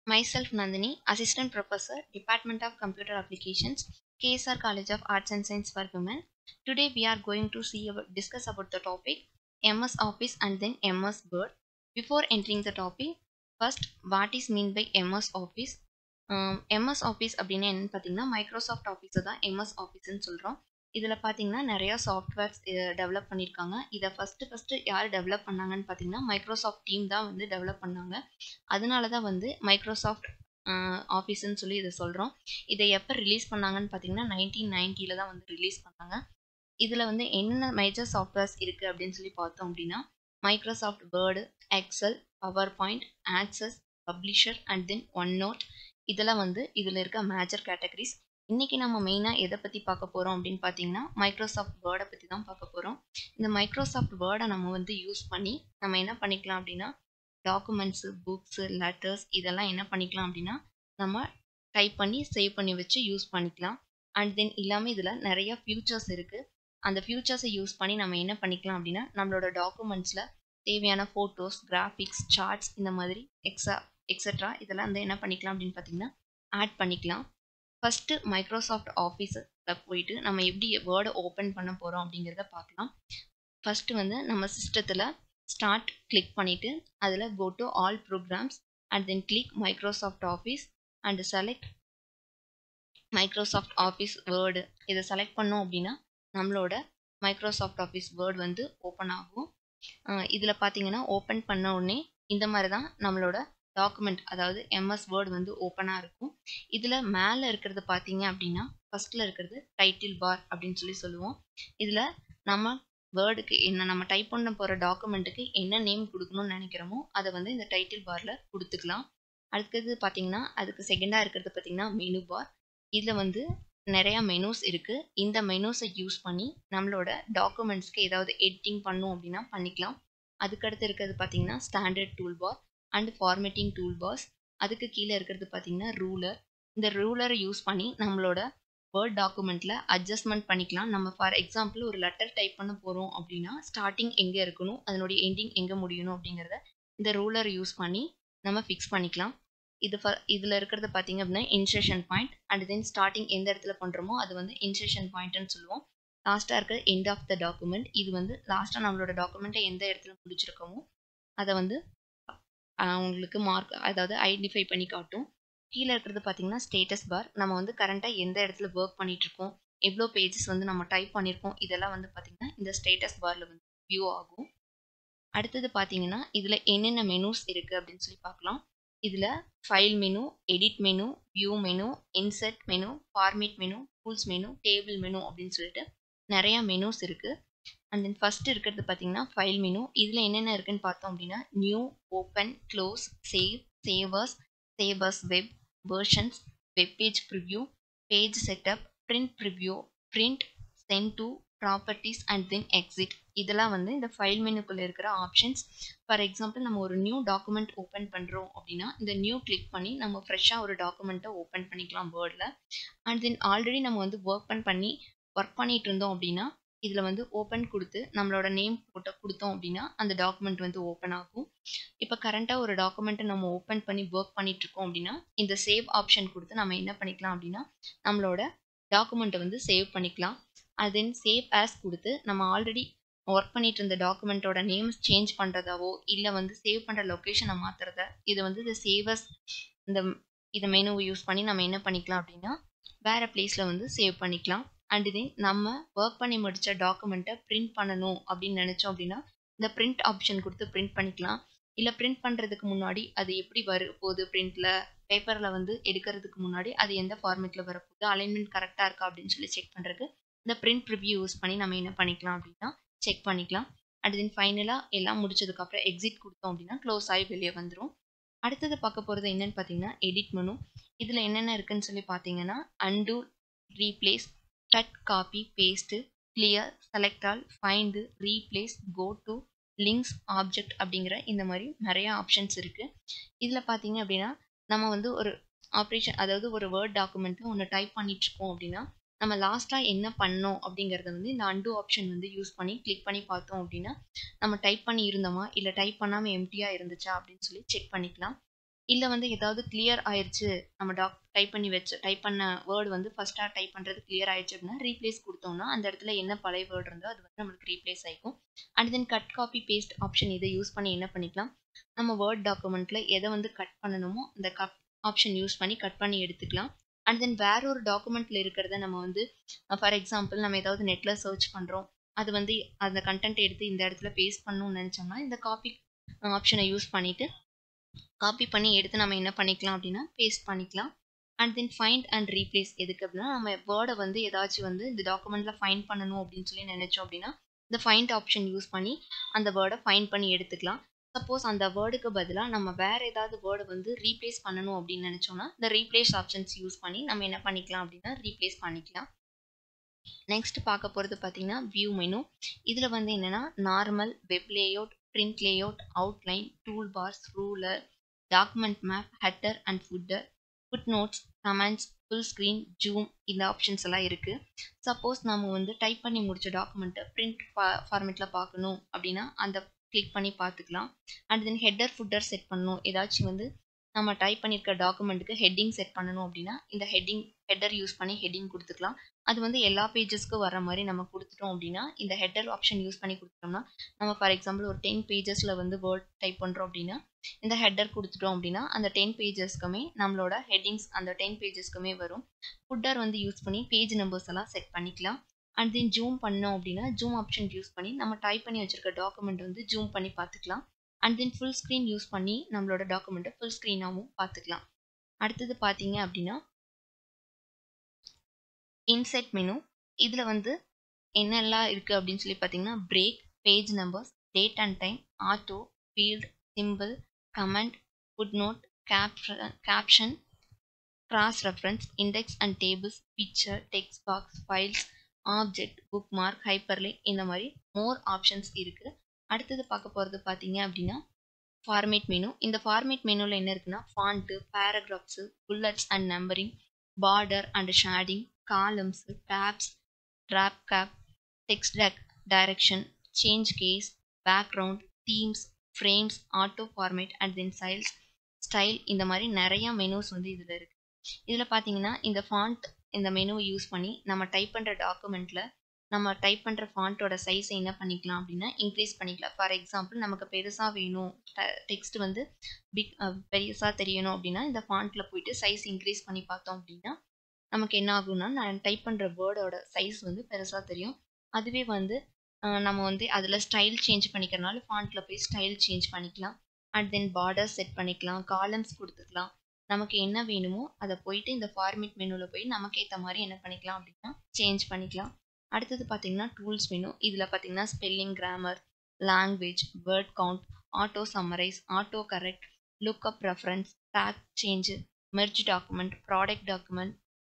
Myself Nandini, Assistant Professor, Department of Computer Applications, KSR College of Arts and Science for Women. Today we are going to see about, discuss about the topic MS Office and then MS Word. Before entering the topic, first what is mean by MS Office? Um, MS Office அப்படின்னா என்னன்னு பார்த்தீங்கன்னா Microsoft ஆஃபீஸை தான் MS ஆஃபீஸ்ன்னு சொல்கிறோம் இதில் பார்த்தீங்கன்னா நிறையா softwares develop பண்ணியிருக்காங்க இதை ஃபஸ்ட்டு ஃபஸ்ட்டு யார் டெவலப் பண்ணாங்கன்னு பார்த்தீங்கன்னா மைக்ரோசாஃப்ட் டீம் தான் வந்து டெவலப் பண்ணாங்க அதனால தான் வந்து மைக்ரோசாஃப்ட் ஆஃபீஸ்ன்னு சொல்லி இதை சொல்கிறோம் இதை எப்போ ரிலீஸ் பண்ணாங்கன்னு பார்த்தீங்கன்னா நைன்டீன் நைன்ட்டியில் தான் வந்து ரிலீஸ் பண்ணாங்க இதில் வந்து என்னென்ன மேஜர் சாஃப்ட்வேர்ஸ் இருக்குது அப்படின்னு சொல்லி பார்த்தோம் அப்படின்னா Microsoft Word Excel PowerPoint Access Publisher and then OneNote இதெல்லாம் வந்து இதில் இருக்க மேஜர் கேட்டகரிஸ் இன்றைக்கி நம்ம மெயினாக எதை பற்றி பார்க்க போகிறோம் அப்படின்னு பார்த்தீங்கன்னா மைக்ரோசாஃப்ட் வேர்டை பற்றி தான் பார்க்க போகிறோம் இந்த மைக்ரோசாஃப்ட் வேர்டை நம்ம வந்து யூஸ் பண்ணி நம்ம என்ன பண்ணிக்கலாம் அப்படின்னா டாக்குமெண்ட்ஸு புக்ஸு லெட்டர்ஸ் இதெல்லாம் என்ன பண்ணிக்கலாம் அப்படின்னா நம்ம டைப் பண்ணி சேவ் பண்ணி வச்சு யூஸ் பண்ணிக்கலாம் அண்ட் தென் இல்லாமல் இதில் நிறைய ஃபியூச்சர்ஸ் இருக்குது அந்த ஃபியூச்சர்ஸை யூஸ் பண்ணி நம்ம என்ன பண்ணிக்கலாம் அப்படின்னா நம்மளோட டாக்குமெண்ட்ஸில் தேவையான ஃபோட்டோஸ் கிராஃபிக்ஸ் சார்ட்ஸ் இந்த மாதிரி எக்ஸா எக்ஸட்ரா இதெல்லாம் வந்து என்ன பண்ணிக்கலாம் அப்படின்னு பார்த்தீங்கன்னா ஆட் பண்ணிக்கலாம் ஃபஸ்ட்டு மைக்ரோசாஃப்ட் ஆஃபீஸில் போயிட்டு நம்ம எப்படி வேர்டை ஓப்பன் பண்ண போகிறோம் அப்படிங்கிறத பார்க்கலாம் ஃபஸ்ட்டு வந்து நம்ம சிஸ்டத்தில் ஸ்டார்ட் கிளிக் பண்ணிவிட்டு அதில் go to all programs and then click Microsoft Office and select Microsoft Office Word இதை செலக்ட் பண்ணோம் அப்படின்னா நம்மளோட மைக்ரோசாஃப்ட் ஆஃபீஸ் வேர்டு வந்து ஓப்பன் ஆகும் இதில் பார்த்தீங்கன்னா ஓப்பன் பண்ண உடனே இந்த மாதிரி தான் நம்மளோட டாக்குமெண்ட் அதாவது எம்எஸ் வேர்டு வந்து ஓப்பனாக இருக்கும் இதில் மேலே இருக்கிறது பார்த்தீங்க அப்படின்னா ஃபஸ்ட்டில் இருக்கிறது டைட்டில் பார் அப்படின்னு சொல்லி சொல்லுவோம் இதில் நம்ம வேர்டுக்கு என்ன நம்ம டைப் பண்ண போகிற டாக்குமெண்ட்டுக்கு என்ன நேம் கொடுக்கணும்னு நினைக்கிறோமோ அதை வந்து இந்த டைட்டில் பாரில் கொடுத்துக்கலாம் அடுத்தது பார்த்தீங்கன்னா அதுக்கு செகண்டாக இருக்கிறது பார்த்தீங்கன்னா மெனு பார் இதில் வந்து நிறையா மெனூஸ் இருக்குது இந்த மெனூஸை யூஸ் பண்ணி நம்மளோட டாக்குமெண்ட்ஸ்க்கு ஏதாவது எடிட்டிங் பண்ணோம் அப்படின்னா பண்ணிக்கலாம் அதுக்கடுத்து இருக்கிறது பார்த்தீங்கன்னா standard toolbar and formatting toolbars அதுக்கு கீழே இருக்கிறது பார்த்தீங்கன்னா ரூலர் இந்த ரூலரை யூஸ் பண்ணி நம்மளோட வேர்ட் டாக்குமெண்ட்டில் அட்ஜஸ்ட்மெண்ட் பண்ணிக்கலாம் நம்ம ஃபார் எக்ஸாம்பிள் ஒரு லெட்டர் டைப் பண்ண போகிறோம் அப்படின்னா ஸ்டார்டிங் எங்கே இருக்கணும் அதனுடைய எண்டிங் எங்கே முடியணும் அப்படிங்கிறத இந்த ரூலரை யூஸ் பண்ணி நம்ம ஃபிக்ஸ் பண்ணிக்கலாம் இது ஃப இதில் இருக்கிறது பார்த்தீங்க அப்படின்னா insertion point and then starting எந்த இடத்துல பண்ணுறோமோ அது வந்து இன்செஷன் பாயிண்ட்னு சொல்லுவோம் லாஸ்ட்டாக இருக்கிற எண்ட் ஆஃப் த டாக்குமெண்ட் இது வந்து லாஸ்ட்டாக நம்மளோட டாக்குமெண்ட்டை எந்த இடத்துல முடிச்சிருக்கோமோ அதை வந்து உங்களுக்கு மார்க் அதாவது ஐடென்டிஃபை பண்ணி காட்டும் கீழே இருக்கிறது பார்த்தீங்கன்னா ஸ்டேட்டஸ் பார் நம்ம வந்து கரண்ட்டாக எந்த இடத்துல ஒர்க் பண்ணிகிட்ருக்கோம் எவ்வளோ பேஜஸ் வந்து நம்ம டைப் பண்ணியிருக்கோம் இதெல்லாம் வந்து பார்த்திங்கன்னா இந்த ஸ்டேட்டஸ் பாரில் வந்து வியூ ஆகும் அடுத்தது பார்த்தீங்கன்னா இதில் என்னென்ன மெனூஸ் இருக்குது அப்படின்னு சொல்லி பார்க்கலாம் இதில் file menu edit menu view menu insert menu format menu tools menu table menu அப்படின்னு சொல்லிட்டு நிறையா மெனூஸ் இருக்குது அண்ட் தென் ஃபஸ்ட் இருக்கிறது பார்த்தீங்கன்னா ஃபைல் மெனு இதில் என்னென்ன இருக்குன்னு பார்த்தோம் அப்படின்னா new open close save savers savers web versions web page preview page setup print preview print sent to properties and then exit இதெல்லாம் வந்து இந்த ஃபைல் மெனுக்குள்ளே இருக்கிற ஆப்ஷன்ஸ் ஃபார் எக்ஸாம்பிள் நம்ம ஒரு நியூ டாக்குமெண்ட் ஓப்பன் பண்ணுறோம் அப்படின்னா இந்த நியூ கிளிக் பண்ணி நம்ம ஃப்ரெஷ்ஷாக ஒரு டாக்குமெண்ட்டை ஓப்பன் பண்ணிக்கலாம் வேர்டில் அண்ட் தென் ஆல்ரெடி நம்ம வந்து ஒர்க் பண்ணி ஒர்க் பண்ணிட்டு இருந்தோம் அப்படின்னா இதில் வந்து ஓப்பன் கொடுத்து நம்மளோட நேம் போட்டு கொடுத்தோம் அப்படின்னா அந்த டாக்குமெண்ட் வந்து ஓப்பன் ஆகும் இப்போ கரண்ட்டாக ஒரு டாக்குமெண்ட்டை நம்ம ஓப்பன் பண்ணி ஒர்க் பண்ணிட்டு இருக்கோம் அப்படின்னா இந்த சேவ் ஆப்ஷன் கொடுத்து நம்ம என்ன பண்ணிக்கலாம் அப்படின்னா நம்மளோட டாக்குமெண்ட்டை வந்து சேவ் பண்ணிக்கலாம் அது தென் சேவ் ஆஸ் கொடுத்து நம்ம ஆல்ரெடி ஒர்க் பண்ணிட்டு இருந்த டாக்குமெண்ட்டோட நேம்ஸ் சேஞ்ச் பண்ணுறதாவோ இல்லை வந்து சேவ் பண்ணுற லொக்கேஷனை மாற்றுறத இதை வந்து இந்த சேவர்ஸ் இந்த இதை மெனுவை யூஸ் பண்ணி நம்ம என்ன பண்ணிக்கலாம் அப்படின்னா வேறு பிளேஸில் வந்து சேவ் பண்ணிக்கலாம் அண்ட் தென் நம்ம ஒர்க் பண்ணி முடித்த டாக்குமெண்ட்டை பிரிண்ட் பண்ணணும் அப்படின்னு நினச்சோம் அப்படின்னா இந்த பிரிண்ட் ஆப்ஷன் கொடுத்து பிரிண்ட் பண்ணிக்கலாம் இல்லை பிரிண்ட் பண்ணுறதுக்கு முன்னாடி அது எப்படி வர போகுது பிரிண்டில் பேப்பரில் வந்து எடுக்கிறதுக்கு முன்னாடி அது எந்த ஃபார்மேட்டில் வரப்போகுது அலைன்மெண்ட் கரெக்டாக இருக்கா அப்படின்னு சொல்லி செக் பண்ணுறதுக்கு இந்த பிரிண்ட் ரிவ்யூ யூஸ் பண்ணி நம்ம என்ன பண்ணிக்கலாம் அப்படின்னா செக் பண்ணிக்கலாம் அண்ட் தென் ஃபைனலாக எல்லாம் முடிச்சதுக்கப்புறம் எக்ஸிட் கொடுத்தோம் அப்படின்னா க்ளோஸ் ஆகி வெளியே வந்துடும் அடுத்தது பார்க்க போகிறது என்னென்னு பார்த்தீங்கன்னா எடிட் மெனு இதில் என்னென்ன இருக்குன்னு சொல்லி பார்த்தீங்கன்னா undo replace cut copy paste clear select all find replace go to links object அப்படிங்கிற இந்த மாதிரி நிறையா ஆப்ஷன்ஸ் இருக்குது இதில் பார்த்தீங்க அப்படின்னா நம்ம வந்து ஒரு ஆப்ரேஷன் அதாவது ஒரு வேர்ட் டாக்குமெண்ட்டில் ஒன்று டைப் பண்ணிகிட்ருக்கோம் அப்படின்னா நம்ம லாஸ்ட்டாக என்ன பண்ணோம் அப்படிங்கிறத வந்து இந்த அண்டு ஆப்ஷன் வந்து யூஸ் பண்ணி கிளிக் பண்ணி பார்த்தோம் அப்படின்னா நம்ம டைப் பண்ணி இருந்தோமா இல்லை டைப் பண்ணாமல் எம்டியாக இருந்துச்சா அப்படின்னு சொல்லி செக் பண்ணிக்கலாம் இல்லை வந்து ஏதாவது கிளியர் ஆயிடுச்சு நம்ம டாக் டைப் பண்ணி வச்சு டைப் பண்ண வேர்டு வந்து ஃபஸ்ட்டாக டைப் பண்ணுறது கிளியர் ஆயிடுச்சு அப்படின்னா ரீப்ளேஸ் கொடுத்தோம்னா அந்த இடத்துல என்ன பழைய வேர்டு இருந்தோ அது வந்து நம்மளுக்கு ரீப்ளேஸ் ஆகிக்கும் and then cut copy paste option இதை யூஸ் பண்ணி என்ன பண்ணிக்கலாம் நம்ம வேர்ட் டாக்குமெண்ட்டில் எதை வந்து கட் பண்ணணுமோ அந்த கட் ஆப்ஷன் யூஸ் பண்ணி கட் பண்ணி எடுத்துக்கலாம் அண்ட் தென் வேற ஒரு டாக்குமெண்ட்டில் இருக்கிறத நம்ம வந்து ஃபார் எக்ஸாம்பிள் நம்ம ஏதாவது நெட்டில் சர்ச் பண்ணுறோம் அது வந்து அந்த கண்டென்ட் எடுத்து இந்த இடத்துல பேஸ்ட் பண்ணணும்னு நினச்சோம்னா இந்த காப்பி ஆப்ஷனை யூஸ் பண்ணிவிட்டு காப்பி பண்ணி எடுத்து நம்ம என்ன பண்ணிக்கலாம் அப்படின்னா பேஸ்ட் பண்ணிக்கலாம் and then find and replace எதுக்கு அப்படின்னா நம்ம வேர்டை வந்து ஏதாச்சும் வந்து இந்த டாக்குமெண்ட்டில் ஃபைண்ட் பண்ணணும் அப்படின்னு சொல்லி நினச்சோம் அப்படின்னா இந்த ஃபைண்ட் ஆப்ஷன் யூஸ் பண்ணி அந்த வேர்டை ஃபைண்ட் பண்ணி எடுத்துக்கலாம் சப்போஸ் அந்த வேர்டுக்கு பதிலாக நம்ம வேறு ஏதாவது வேர்டை வந்து ரீப்ளேஸ் பண்ணணும் அப்படின்னு நினச்சோம்னா இந்த ரீப்ளேஸ் ஆப்ஷன்ஸ் யூஸ் பண்ணி நம்ம என்ன பண்ணிக்கலாம் அப்படின்னா ரீப்ளேஸ் பண்ணிக்கலாம் நெக்ஸ்ட் பார்க்க போகிறது பார்த்தீங்கன்னா வியூ மெனு இதில் வந்து என்னென்னா normal web layout print layout outline toolbars ruler document map header and footer footnotes comments full screen zoom இந்த ஆப்ஷன்ஸ் எல்லாம் இருக்குது சப்போஸ் நம்ம வந்து டைப் பண்ணி முடிச்ச டாக்குமெண்ட்டை பிரிண்ட் ஃபார்மேட்டில் பார்க்கணும் அப்படின்னா அந்த கிளிக் பண்ணி பார்த்துக்கலாம் and then header footer set பண்ணணும் ஏதாச்சும் வந்து நம்ம டைப் பண்ணியிருக்க டாக்குமெண்ட்டுக்கு ஹெட்டிங் செட் பண்ணணும் அப்படின்னா இந்த ஹெட்டிங் ஹெட்டர் யூஸ் பண்ணி ஹெட்டிங் கொடுத்துக்கலாம் அது வந்து எல்லா பேஜஸ்க்கும் வர மாதிரி நம்ம கொடுத்துட்டோம் அப்படின்னா இந்த ஹெட்டர் ஆப்ஷன் யூஸ் பண்ணி கொடுத்துட்டோம்னா நம்ம ஃபார் எக்ஸாம்பிள் ஒரு டென் பேஜஸில் வந்து வேர்ட் டைப் பண்ணுறோம் அப்படின்னா இந்த ஹெட்டர் கொடுத்துட்டோம் அப்படின்னா அந்த டென் பேஜஸ்க்குமே நம்மளோட ஹெட்டிங்ஸ் அந்த டென் பேஜஸ்க்குமே வரும் ஃபுட்டர் வந்து யூஸ் பண்ணி பேஜ் நம்பர்ஸ் எல்லாம் செட் பண்ணிக்கலாம் அண்ட் தென் ஜூம் பண்ணோம் அப்படின்னா ஜூம் ஆப்ஷன் யூஸ் பண்ணி நம்ம டைப் பண்ணி வச்சிருக்க டாக்குமெண்ட் வந்து ஜூம் பண்ணி பார்த்துக்கலாம் and then full screen use பண்ணி நம்மளோட டாக்குமெண்ட்டை ஃபுல் ஸ்க்ரீனாகவும் பார்த்துக்கலாம் அடுத்தது பார்த்தீங்க அப்படின்னா இன்செட் மெனு இதில் வந்து என்னெல்லாம் இருக்குது அப்படின்னு சொல்லி பார்த்தீங்கன்னா break page numbers date and time auto field symbol comment footnote caption caption cross reference index and tables picture text box files object bookmark hyperlink இந்த மாதிரி மோர் ஆப்ஷன்ஸ் இருக்குது அடுத்தது பார்க்க போகிறது பார்த்தீங்க அப்படின்னா ஃபார்மேட் மெனு இந்த ஃபார்மேட் மெனுவில் என்ன இருக்குன்னா font paragraphs bullets and numbering border and shading columns tabs drop cap text text direction change case background themes frames auto format and then styles style இந்த மாதிரி நிறையா மெனுஸ் வந்து இதில் இருக்குது இதில் பார்த்தீங்கன்னா இந்த ஃபாண்ட் இந்த மெனுவை யூஸ் பண்ணி நம்ம டைப் பண்ணுற டாக்குமெண்ட்டில் நம்ம டைப் பண்ணுற ஃபாண்ட்டோட சைஸை என்ன பண்ணிக்கலாம் அப்படின்னா இன்க்ரீஸ் பண்ணிக்கலாம் ஃபார் எக்ஸாம்பிள் நமக்கு பெருசாக வேணும் டெக்ஸ்ட் வந்து பிக் பெருசாக தெரியணும் அப்படின்னா இந்த ஃபாண்ட்டில் போயிட்டு சைஸ் இன்க்ரீஸ் பண்ணி பார்த்தோம் அப்படின்னா நமக்கு என்ன ஆகும்னா நான் டைப் பண்ணுற வேர்டோட சைஸ் வந்து பெருசாக தெரியும் அதுவே வந்து நம்ம வந்து அதில் ஸ்டைல் சேஞ்ச் பண்ணிக்கிறனால ஃபாண்ட்டில் போய் ஸ்டைல் சேஞ்ச் பண்ணிக்கலாம் அண்ட் தென் பார்டர் செட் பண்ணிக்கலாம் காலம்ஸ் கொடுத்துக்கலாம் நமக்கு என்ன வேணுமோ அதை போயிட்டு இந்த ஃபார்மேட் மெனுவில் போய் நமக்கு ஏற்ற மாதிரி என்ன பண்ணிக்கலாம் அப்படின்னா சேஞ்ச் பண்ணிக்கலாம் அடுத்தது பார்த்தீங்கன்னா டூல்ஸ் மெனு இதில் பார்த்தீங்கன்னா spelling grammar language word count auto summarise auto correct lookup reference track change merge document protect document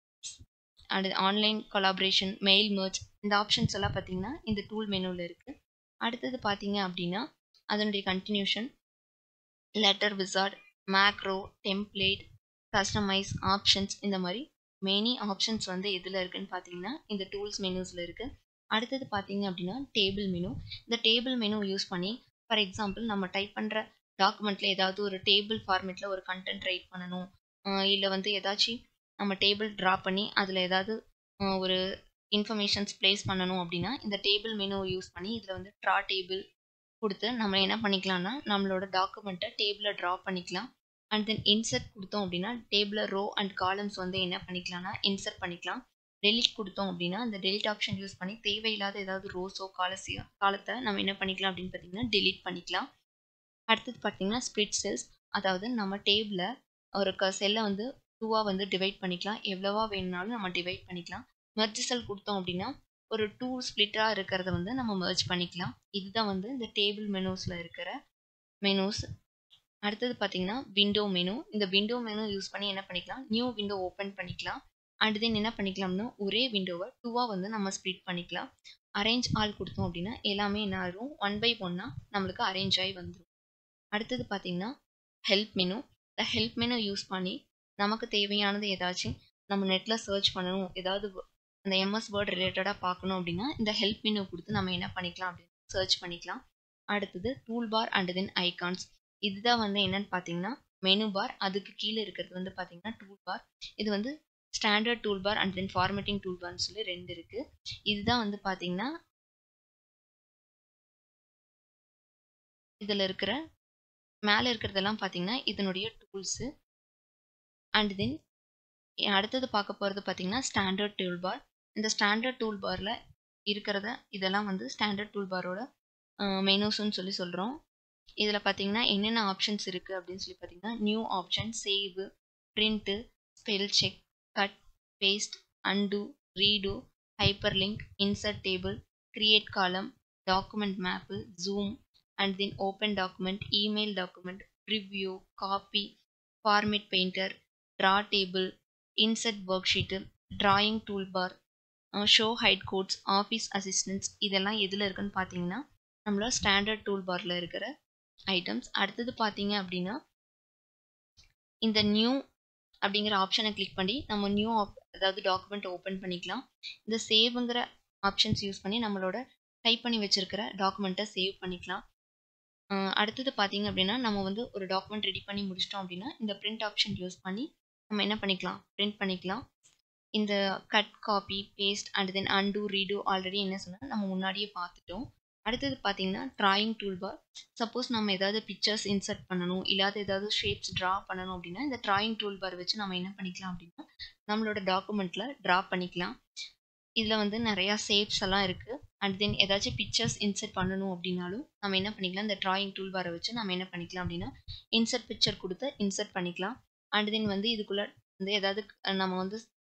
and online collaboration mail merge இந்த ஆப்ஷன்ஸ் எல்லாம் பார்த்தீங்கன்னா இந்த டூல் மெனுவில் இருக்குது அடுத்தது பார்த்தீங்க அப்படின்னா அதனுடைய continuation letter wizard macro template customise options இந்த மாதிரி மெனி ஆப்ஷன்ஸ் வந்து எதில் இருக்குன்னு பார்த்தீங்கன்னா இந்த டூல்ஸ் மெனுஸில் இருக்குது அடுத்தது பார்த்தீங்க அப்படின்னா டேபிள் மெனு இந்த டேபிள் மெனு யூஸ் பண்ணி ஃபார் எக்ஸாம்பிள் நம்ம டைப் பண்ணுற டாக்குமெண்ட்டில் ஏதாவது ஒரு டேபிள் ஃபார்மேட்டில் ஒரு கண்டென்ட் ரைட் பண்ணணும் இல்லை வந்து ஏதாச்சும் நம்ம டேபிள் ட்ரா பண்ணி அதில் ஏதாவது ஒரு இன்ஃபர்மேஷன்ஸ் ப்ளேஸ் பண்ணணும் அப்படின்னா இந்த டேபிள் மெனு யூஸ் பண்ணி இதில் வந்து ட்ரா டேபிள் கொடுத்து நம்ம என்ன பண்ணிக்கலாம்னா நம்மளோட டாக்குமெண்ட்டை டேபிளில் ட்ரா பண்ணிக்கலாம் அண்ட் தென் இன்சர்ட் கொடுத்தோம் அப்படின்னா டேபிளில் ரோ அண்ட் காலம்ஸ் வந்து என்ன பண்ணிக்கலாம்னா இன்சர்ட் பண்ணிக்கலாம் டெலிட் கொடுத்தோம் அப்படின்னா அந்த டெலிட் ஆப்ஷன் யூஸ் பண்ணி தேவையில்லாத ஏதாவது ரோஸோ காலசியோ காலத்தை நம்ம என்ன பண்ணிக்கலாம் அப்படின்னு பார்த்தீங்கன்னா டெலிட் பண்ணிக்கலாம் அடுத்தது பார்த்தீங்கன்னா ஸ்ப்ளிட் செல்ஸ் அதாவது நம்ம டேபிளில் ஒரு க செல்லை வந்து டூவாக வந்து டிவைட் பண்ணிக்கலாம் எவ்வளவா வேணும்னாலும் நம்ம டிவைட் பண்ணிக்கலாம் மெர்ஜ் செல் கொடுத்தோம் அப்படின்னா ஒரு டூ ஸ்ப்ளிட்டாக இருக்கிறத வந்து நம்ம மெர்ஜ் பண்ணிக்கலாம் இதுதான் வந்து இந்த டேபிள் மெனூஸில் இருக்கிற மெனூஸ் அடுத்தது பார்த்தீங்கன்னா விண்டோ மெனு இந்த விண்டோ மெனு யூஸ் பண்ணி என்ன பண்ணிக்கலாம் நியூ விண்டோ ஓப்பன் பண்ணிக்கலாம் அண்ட் தென் என்ன பண்ணிக்கலாம்னா ஒரே விண்டோவை டூவாக வந்து நம்ம ஸ்ப்ளிட் பண்ணிக்கலாம் அரேஞ்ச் ஆல் கொடுத்தோம் அப்படின்னா எல்லாமே என்ன ஆகும் ஒன் பை ஒன்னாக நம்மளுக்கு அரேஞ்ச் ஆகி வந்துடும் அடுத்தது பார்த்தீங்கன்னா ஹெல்ப் மெனு இந்த ஹெல்ப் மெனு யூஸ் பண்ணி நமக்கு தேவையானது ஏதாச்சும் நம்ம நெட்டில் சர்ச் பண்ணணும் ஏதாவது அந்த எம்எஸ் வேர்ட் ரிலேட்டடாக பார்க்கணும் அப்படின்னா இந்த ஹெல்ப் மெனு கொடுத்து நம்ம என்ன பண்ணிக்கலாம் அப்படின்னு சர்ச் பண்ணிக்கலாம் அடுத்தது toolbar and then icons இதுதான் வந்து என்னன்னு பார்த்தீங்கன்னா மெனு பார் அதுக்கு கீழே இருக்கிறது வந்து பார்த்தீங்கன்னா டூல் பார் இது வந்து standard toolbar and then formatting tool பார்னு சொல்லி ரெண்டு இருக்கு இதுதான் வந்து பார்த்தீங்கன்னா இதில் இருக்கிற மேலே இருக்கிறதெல்லாம் பார்த்தீங்கன்னா இதனுடைய டூல்ஸு அண்ட் தென் அடுத்தது பார்க்க போகிறது பார்த்தீங்கன்னா ஸ்டாண்டர்ட் டூல் பார் இந்த ஸ்டாண்டர்ட் டூல் பாரில் இருக்கிறத இதெல்லாம் வந்து ஸ்டாண்டர்ட் டூல் பாரோட மெனூஸ்ன்னு சொல்லி சொல்கிறோம் இதில் பார்த்தீங்கன்னா என்னென்ன ஆப்ஷன்ஸ் இருக்குது அப்படின்னு சொல்லி பார்த்தீங்கன்னா new option save print spell check cut paste undo redo hyperlink insert table create column document map zoom and then open document email document review copy format painter draw table insert worksheet drawing toolbar show hide codes office assistance இதெல்லாம் எதில் இருக்குன்னு பார்த்தீங்கன்னா நம்மளோட standard tool பாரில் இருக்கிற items அடுத்தது பார்த்தீங்க அப்படின்னா இந்த நியூ அப்படிங்கிற ஆப்ஷனை கிளிக் பண்ணி நம்ம நியூ ஆப் அதாவது டாக்குமெண்ட் ஓப்பன் பண்ணிக்கலாம் இந்த சேவுங்கிற ஆப்ஷன்ஸ் யூஸ் பண்ணி நம்மளோட டைப் பண்ணி வச்சிருக்கிற டாக்குமெண்ட்டை சேவ் பண்ணிக்கலாம் அடுத்தது பார்த்தீங்க அப்படின்னா நம்ம வந்து ஒரு டாக்குமெண்ட் ரெடி பண்ணி முடிச்சிட்டோம் அப்படின்னா இந்த பிரிண்ட் ஆப்ஷன் யூஸ் பண்ணி நம்ம என்ன பண்ணிக்கலாம் பிரிண்ட் பண்ணிக்கலாம் இந்த cut copy paste and then undo redo already என்ன சொன்னால் நம்ம முன்னாடியே பார்த்துட்டோம் அடுத்தது பார்த்தீங்கன்னா ட்ராயிங் டூல் பார் சப்போஸ் நம்ம ஏதாவது பிக்சர்ஸ் இன்சர்ட் பண்ணணும் இல்லாத ஏதாவது ஷேப்ஸ் ட்ரா பண்ணணும் அப்படின்னா இந்த ட்ராயிங் டூல் பார் வச்சு நம்ம என்ன பண்ணிக்கலாம் அப்படின்னா நம்மளோட டாக்குமெண்ட்டில் ட்ரா பண்ணிக்கலாம் இதில் வந்து நிறையா ஷேப்ஸ் எல்லாம் இருக்குது அண்ட் தென் ஏதாச்சும் பிக்சர்ஸ் இன்சர்ட் பண்ணணும் அப்படின்னாலும் நம்ம என்ன பண்ணிக்கலாம் இந்த ட்ராயிங் டூல் பாரை வச்சு நம்ம என்ன பண்ணிக்கலாம் அப்படின்னா இன்சர்ட் பிக்சர் கொடுத்து இன்சர்ட் பண்ணிக்கலாம் அண்ட் தென் வந்து இதுக்குள்ளே வந்து ஏதாவது நம்ம வந்து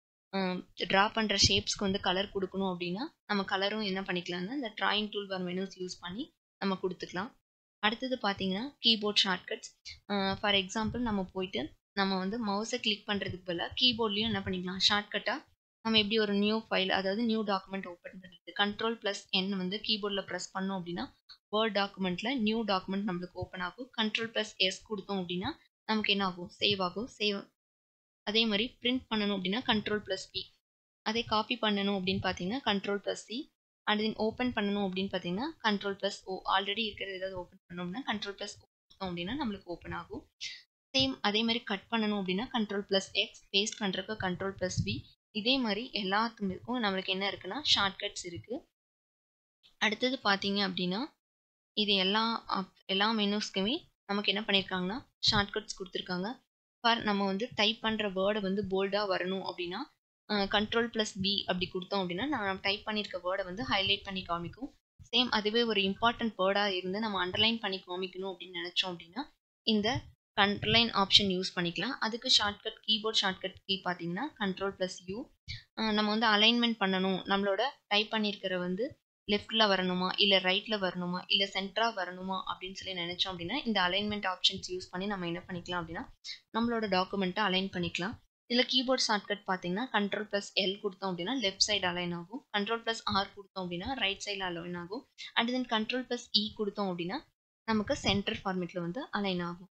ட்ரா பண்ணுற ஷேப்ஸ்க்கு வந்து கலர் கொடுக்கணும் அப்படின்னா நம்ம கலரும் என்ன பண்ணிக்கலாம்னா இந்த drawing toolbar menus use பண்ணி நம்ம கொடுத்துக்கலாம் அடுத்தது பார்த்தீங்கன்னா கீபோர்ட் ஷார்ட்கட்ஸ் ஃபார் எக்ஸாம்பிள் நம்ம போயிட்டு நம்ம வந்து மவுஸை கிளிக் பண்ணுறதுக்கு பதிலாக கீபோர்ட்லேயும் என்ன பண்ணிக்கலாம் ஷார்ட்கட்டாக நம்ம எப்படி ஒரு நியூ ஃபைல் அதாவது நியூ டாக்குமெண்ட் ஓப்பன் பண்ணுறது கண்ட்ரோல் ப்ளஸ் என் வந்து கீபோர்டில் ப்ரெஸ் பண்ணோம் அப்படின்னா வேர்ட் டாக்குமெண்ட்டில் நியூ டாக்குமெண்ட் நம்மளுக்கு ஓப்பன் ஆகும் கண்ட்ரோல் ப்ளஸ் எஸ் கொடுத்தோம் அப்படின்னா நமக்கு என்ன ஆகும் சேவ் ஆகும் சேவ் அதே மாதிரி பிரிண்ட் பண்ணணும் அப்படின்னா கண்ட்ரோல் ப்ளஸ் பி அதே காப்பி பண்ணணும் அப்படின்னு பார்த்தீங்கன்னா control plus C and then open பண்ணணும் அப்படின்னு பார்த்தீங்கன்னா கண்ட்ரோல் ப்ளஸ் ஓ ஆல்ரெடி இருக்கிறது ஏதாவது ஓப்பன் பண்ணோம்னா கண்ட்ரோல் ப்ளஸ் ஓ கொடுத்தோம் அப்படின்னா நம்மளுக்கு ஓப்பன் ஆகும் சேம் அதே மாதிரி கட் பண்ணணும் அப்படின்னா கண்ட்ரோல் ப்ளஸ் எக்ஸ் பேஸ்ட் பண்ணுறதுக்கு கண்ட்ரோல் ப்ளஸ் பி இதே மாதிரி எல்லாத்துக்கும் நம்மளுக்கு என்ன இருக்குன்னா ஷார்ட்கட்ஸ் இருக்குது அடுத்தது பார்த்தீங்க அப்படின்னா இது எல்லா எல்லா மெனூஸ்க்குமே நமக்கு என்ன பண்ணியிருக்காங்கன்னா ஷார்ட்கட்ஸ் கொடுத்துருக்காங்க ஃபார் நம்ம வந்து டைப் பண்ணுற வேர்டை வந்து போல்டாக வரணும் அப்படின்னா கண்ட்ரோல் ப்ளஸ் பி அப்படி கொடுத்தோம் அப்படின்னா நம்ம டைப் பண்ணியிருக்க வேர்டை வந்து ஹைலைட் பண்ணி காமிக்கும் சேம் அதுவே ஒரு இம்பார்ட்டன்ட் வேர்டாக இருந்து நம்ம அண்டர்லைன் பண்ணி காமிக்கணும் அப்படின்னு நினச்சோம் அப்படின்னா இந்த கண்ட்ரோலைன் ஆப்ஷன் யூஸ் பண்ணிக்கலாம் அதுக்கு ஷார்ட்கட் கீபோர்ட் ஷார்ட்கட் கீ பார்த்தீங்கன்னா கண்ட்ரோல் ப்ளஸ் யூ நம்ம வந்து அலைன்மெண்ட் பண்ணணும் நம்மளோட டைப் பண்ணியிருக்கிற வந்து லெஃப்டில் வரணுமா இல்லை ரைட்டில் வரணுமா இல்லை சென்டராக வரணுமா அப்படின்னு சொல்லி நினச்சோம் அப்படின்னா இந்த அலைன்மெண்ட் ஆப்ஷன்ஸ் யூஸ் பண்ணி நம்ம என்ன பண்ணிக்கலாம் அப்படின்னா நம்மளோட டாக்குமெண்ட்டை அலைன் பண்ணிக்கலாம் இதில் கீபோர்ட் ஷார்ட்கட் பார்த்தீங்கன்னா கண்ட்ரோல் ப்ளஸ் எல் கொடுத்தோம் அப்படின்னா லெஃப்ட் சைடு அலைன் ஆகும் கண்ட்ரோல் ப்ளஸ் ஆர் கொடுத்தோம் அப்படின்னா ரைட் சைடில் அலைன் ஆகும் and then control plus E கொடுத்தோம் அப்படின்னா நமக்கு சென்டர் ஃபார்மேட்டில் வந்து அலைன் ஆகும்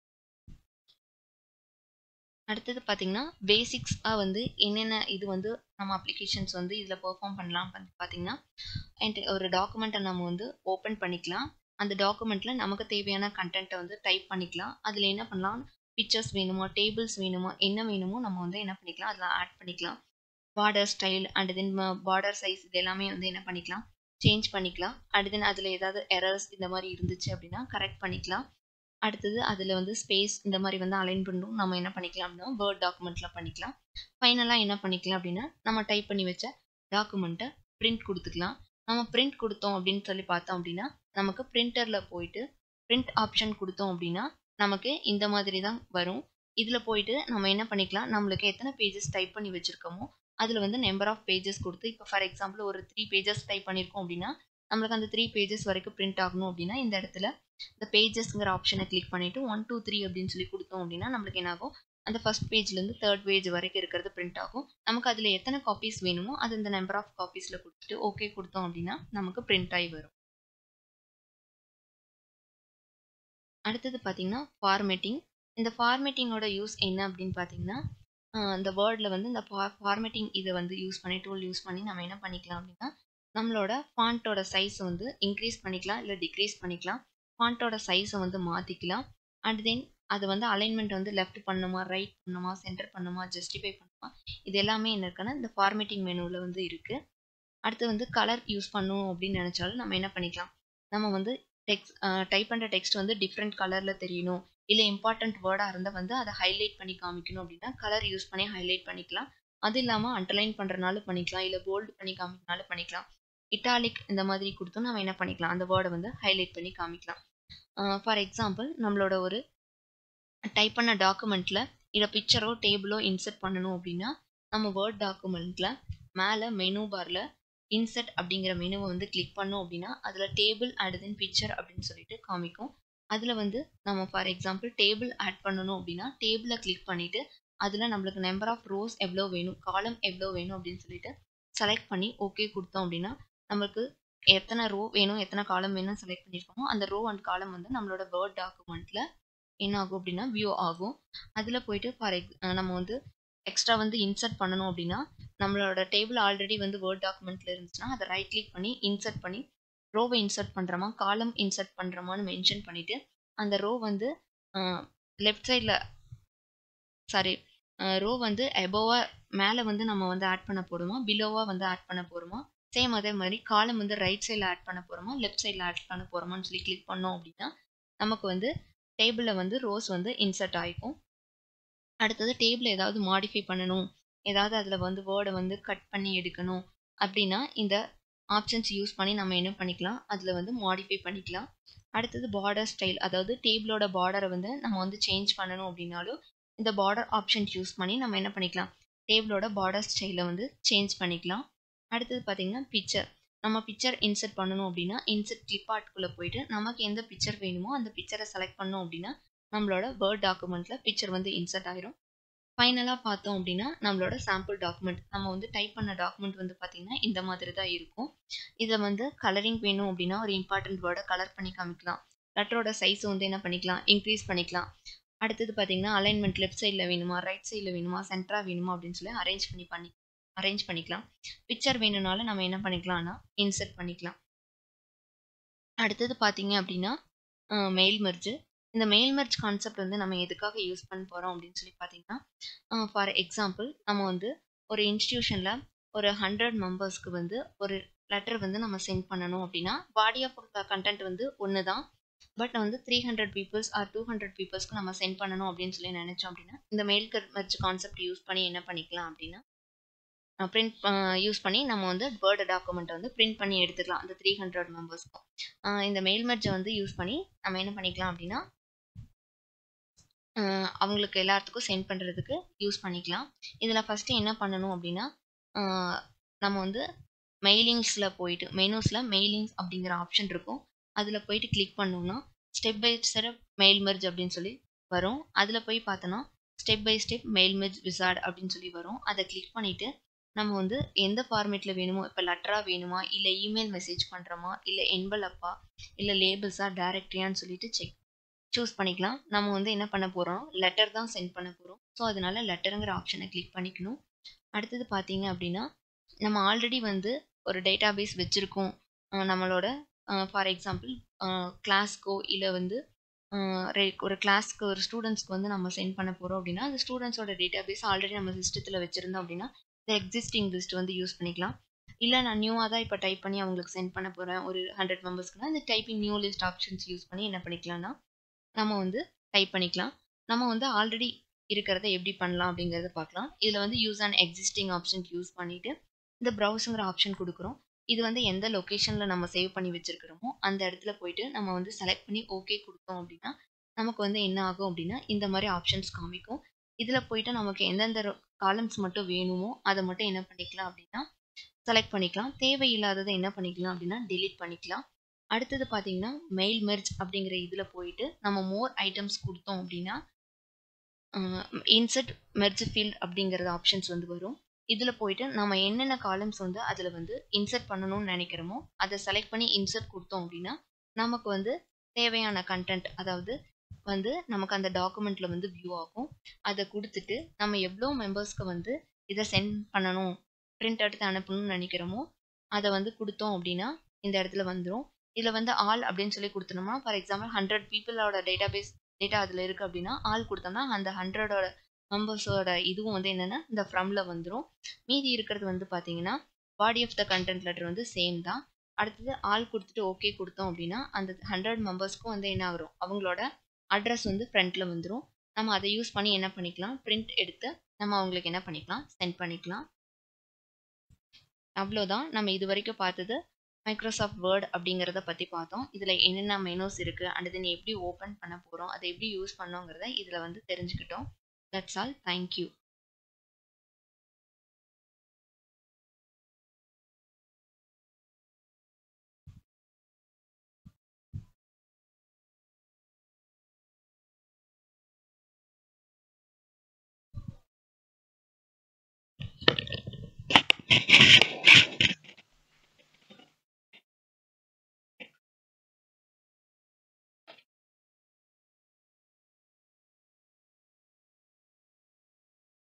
அடுத்தது பார்த்தீங்கன்னா பேசிக்ஸாக வந்து என்னென்ன இது வந்து நம்ம அப்ளிகேஷன்ஸ் வந்து இதில் பெர்ஃபார்ம் பண்ணலாம் பார்த்தீங்கன்னா ஒரு டாக்குமெண்ட்டை நம்ம வந்து ஓப்பன் பண்ணிக்கலாம் அந்த டாக்குமெண்ட்டில் நமக்கு தேவையான கண்டென்ட்டை வந்து டைப் பண்ணிக்கலாம் அதில் என்ன பண்ணலாம் பிக்சர்ஸ் வேணுமா டேபிள்ஸ் வேணுமா என்ன வேணுமோ நம்ம வந்து என்ன பண்ணிக்கலாம் அதில் ஆட் பண்ணிக்கலாம் border style and then border size இது எல்லாமே வந்து என்ன பண்ணிக்கலாம் சேஞ்ச் பண்ணிக்கலாம் அண்ட் தென் அதில் ஏதாவது எரர்ஸ் இந்த மாதிரி இருந்துச்சு அப்படின்னா கரெக்ட் பண்ணிக்கலாம் அடுத்தது அதில் வந்து ஸ்பேஸ் இந்த மாதிரி வந்து அலைன் பண்ணணும் நம்ம என்ன பண்ணிக்கலாம் அப்படின்னா வேர்ட் டாக்குமெண்ட்டில் பண்ணிக்கலாம் ஃபைனலாக என்ன பண்ணிக்கலாம் அப்படின்னா நம்ம டைப் பண்ணி வச்ச டாக்குமெண்ட்டை பிரிண்ட் கொடுத்துக்கலாம் நம்ம பிரிண்ட் கொடுத்தோம் அப்படின்னு சொல்லி பார்த்தோம் அப்படின்னா நமக்கு பிரிண்டரில் போயிட்டு பிரிண்ட் ஆப்ஷன் கொடுத்தோம் அப்படின்னா நமக்கு இந்த மாதிரி தான் வரும் இதில் போயிட்டு நம்ம என்ன பண்ணிக்கலாம் நம்மளுக்கு எத்தனை பேஜஸ் டைப் பண்ணி வச்சுருக்கோமோ அதில் வந்து நம்பர் ஆஃப் பேஜஸ் கொடுத்து இப்போ ஃபார் எக்ஸாம்பிள் ஒரு த்ரீ பேஜஸ் டைப் பண்ணியிருக்கோம் அப்படின்னா நம்மளுக்கு அந்த த்ரீ பேஜஸ் வரைக்கும் பிரிண்ட் ஆகணும் அப்படின்னா இந்த இடத்துல இந்த பேஜஸ்ங்கிற ஆப்ஷனை கிளிக் பண்ணிவிட்டு ஒன் டூ த்ரீ அப்படின்னு சொல்லி கொடுத்தோம் அப்படின்னா நம்மளுக்கு என்ன ஆகும் அந்த ஃபஸ்ட் பேஜ்லேருந்து தேர்ட் பேஜ் வரைக்கும் இருக்கிறது பிரிண்ட் ஆகும் நமக்கு அதில் எத்தனை காப்பீஸ் வேணுமோ அது இந்த நம்பர் ஆஃப் காப்பீஸில் கொடுத்துட்டு ஓகே கொடுத்தோம் அப்படின்னா நமக்கு பிரிண்ட் ஆகி வரும் அடுத்தது பார்த்தீங்கன்னா ஃபார்மேட்டிங் இந்த ஃபார்மேட்டிங்கோட யூஸ் என்ன அப்படின்னு பார்த்தீங்கன்னா இந்த வேர்டில் வந்து இந்த ஃபார்மேட்டிங் இதை வந்து யூஸ் பண்ணி டூல் யூஸ் பண்ணி நம்ம என்ன பண்ணிக்கலாம் அப்படின்னா நம்மளோட ஃபாண்ட்டோட சைஸை வந்து இன்க்ரீஸ் பண்ணிக்கலாம் இல்லை டிக்ரீஸ் பண்ணிக்கலாம் ஃபாண்ட்டோட சைஸை வந்து மாற்றிக்கலாம் அண்ட் தென் அது வந்து அலைன்மெண்ட் வந்து லெஃப்ட் பண்ணுமா ரைட் பண்ணுமா சென்டர் பண்ணுமா ஜஸ்டிஃபை பண்ணுமா இது எல்லாமே என்ன இருக்குன்னா இந்த ஃபார்மேட்டிங் மெனுவில் வந்து இருக்குது அடுத்து வந்து கலர் யூஸ் பண்ணும் அப்படின்னு நினச்சாலும் நம்ம என்ன பண்ணிக்கலாம் நம்ம வந்து டெக்ஸ்ட் டைப் பண்ணுற டெக்ஸ்ட் வந்து டிஃப்ரெண்ட் கலரில் தெரியணும் இல்லை இம்பார்ட்டண்ட் வேர்டாக இருந்தால் வந்து அதை ஹைலைட் பண்ணி காமிக்கணும் அப்படின்னா கலர் யூஸ் பண்ணி ஹைலைட் பண்ணிக்கலாம் அது இல்லாமல் அண்டர்லைன் பண்ணுறனாலும் பண்ணிக்கலாம் இல்லை போல்டு பண்ணி காமிக்கனாலும் பண்ணிக்கலாம் இட்டாலிக் இந்த மாதிரி கொடுத்தும் நம்ம என்ன பண்ணிக்கலாம் அந்த வேர்டை வந்து ஹைலைட் பண்ணி காமிக்கலாம் ஃபார் எக்ஸாம்பிள் நம்மளோட ஒரு டைப் பண்ண டாக்குமெண்ட்டில் இதை பிக்சரோ டேபிளோ இன்சர்ட் பண்ணணும் அப்படின்னா நம்ம வேர்ட் டாக்குமெண்ட்டில் மேலே மெனு பாரில் இன்சர்ட் அப்படிங்கிற மெனுவை வந்து கிளிக் பண்ணோம் அப்படின்னா அதில் டேபிள் அண்ட் தென் பிக்சர் அப்படின்னு சொல்லிட்டு காமிக்கும் அதில் வந்து நம்ம ஃபார் எக்ஸாம்பிள் டேபிள் ஆட் பண்ணணும் அப்படின்னா டேபிளை கிளிக் பண்ணிவிட்டு அதில் நம்மளுக்கு நம்பர் ஆஃப் ரோஸ் எவ்வளோ வேணும் காலம் எவ்வளோ வேணும் அப்படின்னு சொல்லிட்டு செலக்ட் பண்ணி ஓகே கொடுத்தோம் அப்படின்னா நம்மளுக்கு எத்தனை ரோ வேணும் எத்தனை காலம் வேணும்னு செலக்ட் பண்ணியிருக்கோமோ அந்த ரோ அண்ட் காலம் வந்து நம்மளோட வேர்ட் டாக்குமெண்ட்டில் என்ன ஆகும் அப்படின்னா வியூ ஆகும் அதில் போயிட்டு ஃபார் எக் நம்ம வந்து எக்ஸ்ட்ரா வந்து இன்சர்ட் பண்ணணும் அப்படின்னா நம்மளோட டேபிள் ஆல்ரெடி வந்து வேர்ட் டாக்குமெண்ட்டில் இருந்துச்சுன்னா அதை ரைட் கிளிக் பண்ணி இன்சர்ட் பண்ணி ரோவை இன்சர்ட் பண்ணுறோமா காலம் இன்சர்ட் பண்ணுறோமான்னு மென்ஷன் பண்ணிவிட்டு அந்த ரோ வந்து லெஃப்ட் சைடில் சாரி ரோ வந்து எபோவாக மேலே வந்து நம்ம வந்து ஆட் பண்ண போகிறோமா பிலோவாக வந்து ஆட் பண்ண போகிறோமா சேம் அதே மாதிரி காலம் வந்து ரைட் சைடில் ஆட் பண்ண போகிறோமா லெஃப்ட் சைடில் ஆட் பண்ண போகிறோமான்னு சொல்லி கிளிக் பண்ணோம் அப்படின்னா நமக்கு வந்து டேபிளில் வந்து ரோஸ் வந்து இன்சர்ட் ஆகிக்கும் அடுத்தது டேபிள் ஏதாவது மாடிஃபை பண்ணணும் ஏதாவது அதில் வந்து வேர்டை வந்து கட் பண்ணி எடுக்கணும் அப்படின்னா இந்த ஆப்ஷன்ஸ் யூஸ் பண்ணி நம்ம என்ன பண்ணிக்கலாம் அதில் வந்து மாடிஃபை பண்ணிக்கலாம் அடுத்தது பார்டர் ஸ்டைல் அதாவது டேபிளோட பார்டரை வந்து நம்ம வந்து சேஞ்ச் பண்ணணும் அப்படின்னாலும் இந்த பார்டர் ஆப்ஷன்ஸ் யூஸ் பண்ணி நம்ம என்ன பண்ணிக்கலாம் டேபிளோட பார்டர் ஸ்டைலை வந்து சேஞ்ச் பண்ணிக்கலாம் அடுத்தது பார்த்தீங்கன்னா பிக்சர் நம்ம பிக்சர் இன்சர்ட் பண்ணணும் அப்படின்னா இன்சர்ட் கிளிப் ஆர்ட்குள்ளே போயிட்டு நமக்கு எந்த பிக்சர் வேணுமோ அந்த பிக்சரை செலக்ட் பண்ணோம் அப்படின்னா நம்மளோட வேர்ட் டாக்குமெண்ட்டில் பிக்சர் வந்து இன்சர்ட் ஆயிரும் ஃபைனலாக பார்த்தோம் அப்படின்னா நம்மளோட சாம்பிள் டாக்குமெண்ட் நம்ம வந்து டைப் பண்ண டாக்குமெண்ட் வந்து பார்த்திங்கன்னா இந்த மாதிரி தான் இருக்கும் இதை வந்து கலரிங் வேணும் அப்படின்னா ஒரு இம்பார்ட்டன்ட் வேர்டை கலர் பண்ணி காமிக்கலாம் லெட்டரோட சைஸ் வந்து என்ன பண்ணிக்கலாம் இன்க்ரீஸ் பண்ணிக்கலாம் அடுத்தது பார்த்தீங்கன்னா அலைன்மெண்ட் லெஃப்ட் சைடில் வேணுமா ரைட் சைடில் வேணுமா சென்டராக வேணுமா அப்படின்னு சொல்லி அரேஞ்ச் பண்ணி பண்ணி அரேஞ்ச் பண்ணிக்கலாம் பிக்சர் வேணும்னாலும் நம்ம என்ன பண்ணிக்கலாம்னா இன்சர்ட் பண்ணிக்கலாம் அடுத்தது பார்த்தீங்க அப்படின்னா மெயில் மெர்ஜு இந்த மெயில் மெர்ஜ் கான்செப்ட் வந்து நம்ம எதுக்காக யூஸ் பண்ண போகிறோம் அப்படின்னு சொல்லி பார்த்தீங்கன்னா ஃபார் எக்ஸாம்பிள் நம்ம வந்து ஒரு இன்ஸ்டியூஷனில் ஒரு ஹண்ட்ரட் மெம்பர்ஸ்க்கு வந்து ஒரு லெட்டர் வந்து நம்ம சென்ட் பண்ணணும் அப்படின்னா பாடி ஆஃப் கண்டென்ட் வந்து ஒன்று தான் பட் வந்து three hundred peoples or two hundred பீப்புள்ஸ்க்கு நம்ம சென்ட் பண்ணணும் அப்படின்னு சொல்லி நினச்சோம் அப்படின்னா இந்த மெயில் மெர்ஜ் கான்செப்ட் யூஸ் பண்ணி என்ன பண்ணிக்கலாம் அப்படின்னா பிரிண்ட் யூஸ் பண்ணி நம்ம வந்து வேர்டு டாக்குமெண்ட்டை வந்து பிரிண்ட் பண்ணி எடுத்துக்கலாம் அந்த த்ரீ ஹண்ட்ரட் மெம்பர்ஸ்க்கும் இந்த மெயில் மெர்ஜை வந்து யூஸ் பண்ணி நம்ம என்ன பண்ணிக்கலாம் அப்படின்னா அவங்களுக்கு எல்லாத்துக்கும் சென்ட் பண்ணுறதுக்கு யூஸ் பண்ணிக்கலாம் இதில் ஃபஸ்ட்டு என்ன பண்ணணும் அப்படின்னா நம்ம வந்து மெயிலிங்ஸில் போயிட்டு மெனூஸில் மெயிலிங்ஸ் அப்படிங்கிற ஆப்ஷன் இருக்கும் அதில் போயிட்டு கிளிக் பண்ணோம்னா step by step mail merge அப்படின்னு சொல்லி வரும் அதில் போய் பார்த்தோன்னா step by step mail merge wizard அப்படின்னு சொல்லி வரும் அதை கிளிக் பண்ணிவிட்டு நம்ம வந்து எந்த ஃபார்மேட்டில் வேணுமோ இப்போ லெட்டராக வேணுமா இல்லை இமெயில் மெசேஜ் பண்ணுறோமா இல்லை என்வலப்பா இல்லை லேபிள்ஸா டேரக்டரியான்னு சொல்லிட்டு செக் சூஸ் பண்ணிக்கலாம் நம்ம வந்து என்ன பண்ண போகிறோம் லெட்டர் தான் சென்ட் பண்ண போகிறோம் ஸோ அதனால லெட்டருங்கிற ஆப்ஷனை கிளிக் பண்ணிக்கணும் அடுத்தது பார்த்தீங்க அப்படின்னா நம்ம ஆல்ரெடி வந்து ஒரு டேட்டா பேஸ் வச்சுருக்கோம் நம்மளோட ஃபார் எக்ஸாம்பிள் கிளாஸ்க்கோ இல்லை வந்து ஒரு கிளாஸ்க்கு ஒரு ஸ்டூடெண்ட்ஸ்க்கு வந்து நம்ம சென்ட் பண்ண போகிறோம் அப்படின்னா அந்த ஸ்டூடெண்ட்ஸோட டேட்டா பேஸ் ஆல்ரெடி நம்ம சிஸ்டத்தில் வச்சுருந்தோம் அப்படின்னா இந்த எக்ஸிஸ்டிங் லிஸ்ட் வந்து யூஸ் பண்ணிக்கலாம் இல்லை நான் நியூவாக தான் இப்போ டைப் பண்ணி அவங்களுக்கு சென்ட் பண்ண போகிறேன் ஒரு ஹண்ட்ரட் மெம்பர்ஸ்க்குனா இந்த typing new list options use பண்ணி என்ன பண்ணிக்கலாம்னா நம்ம வந்து டைப் பண்ணிக்கலாம் நம்ம வந்து ஆல்ரெடி இருக்கிறத எப்படி பண்ணலாம் அப்படிங்கிறத பார்க்கலாம் இதில் வந்து use and existing option use பண்ணிவிட்டு இந்த ப்ரௌஸுங்கிற ஆப்ஷன் கொடுக்குறோம் இது வந்து எந்த லொக்கேஷனில் நம்ம சேவ் பண்ணி வச்சுருக்கிறோமோ அந்த இடத்துல போயிட்டு நம்ம வந்து செலக்ட் பண்ணி ஓகே கொடுத்தோம் அப்படின்னா நமக்கு வந்து என்ன ஆகும் அப்படின்னா இந்த மாதிரி ஆப்ஷன்ஸ் காமிக்கும் இதில் போயிட்டு நமக்கு எந்தெந்த காலம்ஸ் மட்டும் வேணுமோ அதை மட்டும் என்ன பண்ணிக்கலாம் அப்படின்னா செலக்ட் பண்ணிக்கலாம் தேவையில்லாததை என்ன பண்ணிக்கலாம் அப்படின்னா டெலீட் பண்ணிக்கலாம் அடுத்தது பார்த்தீங்கன்னா மெயில் மெர்ஜ் அப்படிங்கிற இதில் போயிட்டு நம்ம மோர் ஐட்டம்ஸ் கொடுத்தோம் அப்படின்னா இன்சர்ட் மெர்ஜ் ஃபீல்ட் அப்படிங்கிறது ஆப்ஷன்ஸ் வந்து வரும் இதில் போயிட்டு நம்ம என்னென்ன காலம்ஸ் வந்து அதில் வந்து இன்சர்ட் பண்ணணும்னு நினைக்கிறோமோ அதை செலக்ட் பண்ணி இன்சர்ட் கொடுத்தோம் அப்படின்னா நமக்கு வந்து தேவையான கண்டென்ட் அதாவது வந்து நமக்கு அந்த டாக்குமெண்ட்டில் வந்து வியூ ஆகும் அதை கொடுத்துட்டு நம்ம எவ்வளோ மெம்பர்ஸ்க்கு வந்து இதை சென்ட் பண்ணணும் பிரிண்ட் எடுத்து அனுப்பணும்னு நினைக்கிறோமோ அதை வந்து கொடுத்தோம் அப்படின்னா இந்த இடத்துல வந்துடும் இதில் வந்து ஆல் அப்படின்னு சொல்லி கொடுத்தோம்னா ஃபார் எக்ஸாம்பிள் ஹண்ட்ரட் பீப்புளோட டேட்டா பேஸ் டேட்டா அதில் இருக்குது அப்படின்னா ஆல் கொடுத்தோம்னா அந்த ஹண்ட்ரடோட மெம்பர்ஸோட இதுவும் வந்து என்னென்னா இந்த ஃப்ரம்ல வந்துடும் மீதி இருக்கிறது வந்து பார்த்தீங்கன்னா body of the content letter வந்து சேம் தான் அடுத்தது ஆல் கொடுத்துட்டு ஓகே கொடுத்தோம் அப்படின்னா அந்த ஹண்ட்ரட் மெம்பர்ஸ்க்கும் வந்து என்ன ஆகும் அவங்களோட அட்ரஸ் வந்து ஃப்ரண்ட்டில் வந்துடும் நம்ம அதை யூஸ் பண்ணி என்ன பண்ணிக்கலாம் பிரிண்ட் எடுத்து நம்ம அவங்களுக்கு என்ன பண்ணிக்கலாம் சென்ட் பண்ணிக்கலாம் அவ்வளோதான் நம்ம இது வரைக்கும் பார்த்தது மைக்ரோசாஃப்ட் வேர்ட் அப்படிங்கிறத பற்றி பார்த்தோம் இதில் என்னென்ன மெனூஸ் இருக்குது அண்ட் தென் எப்படி ஓப்பன் பண்ண போகிறோம் அதை எப்படி யூஸ் பண்ணோங்கிறத இதில் வந்து தெரிஞ்சுக்கிட்டோம் தட்ஸ் ஆல் தேங்க்யூ you